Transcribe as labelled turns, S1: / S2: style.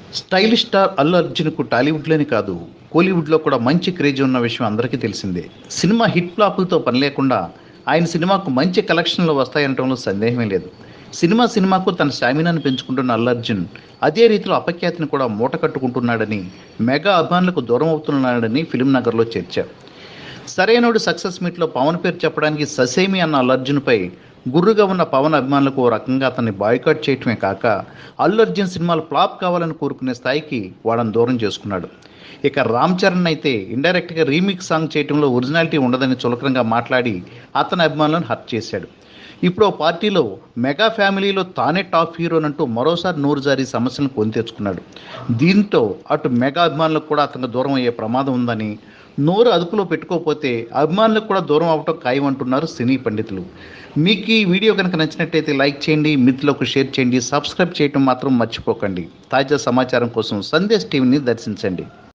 S1: stylish star Allu అర్జున్కు టాలీవుడ్లోనే కాదు కోలీవుడ్లో కూడా మంచి క్రేజ్ ఉన్న విషయం అందరికీ తెలిసిందే సినిమా హిట్ ఫ్లాపులతో పని లేకుండా ఆయన సినిమాకు మంచి కలెక్షన్లు వస్తాయనటంలో సందేహమే లేదు సినిమా సినిమాకు తన స్టామినాను పెంచుకుంటున్న అల్లు అర్జున్ అదే రీతిలో అపఖ్యాతిని కూడా మూట కట్టుకుంటున్నాడని మెగా అభిమానులకు దూరం అవుతున్నాడని ఫిలిం నగర్లో చర్చ సరైనోడు సక్సెస్ మీట్లో పవన్ పేరు చెప్పడానికి ససేమి అన్న అల్లు అర్జున్పై గుర్రుగా ఉన్న పవన్ అభిమానులకు ఓ రకంగా అతన్ని బాయ్కాట్ చేయటమే కాక అల్లు అర్జున్ సినిమాలు ఫ్లాప్ కావాలని కోరుకునే స్థాయికి వాళ్ళని దూరం చేసుకున్నాడు ఇక రామ్ చరణ్ అయితే ఇండైరెక్ట్గా రీమిక్స్ సాంగ్ చేయటంలో ఒరిజినాలిటీ ఉండదని చులకరంగా మాట్లాడి అతని అభిమానులను హర్ట్ చేశాడు ఇప్పుడు ఓ పార్టీలో మెగా ఫ్యామిలీలో తానే టాప్ హీరోనంటూ మరోసారి నోరు జారి సమస్యలను కొని తెచ్చుకున్నాడు దీంతో అటు మెగా అభిమానులకు కూడా అతనికి దూరం అయ్యే ప్రమాదం ఉందని నోరు అదుపులో పెట్టుకోకపోతే అభిమానులకు కూడా దూరం అవటం ఖాయం అంటున్నారు సినీ పండితులు మీకు ఈ వీడియో కనుక నచ్చినట్టయితే లైక్ చేయండి మిత్రులకు షేర్ చేయండి సబ్స్క్రైబ్ చేయటం మాత్రం మర్చిపోకండి తాజా సమాచారం కోసం సందేశ్ టీవీని దర్శించండి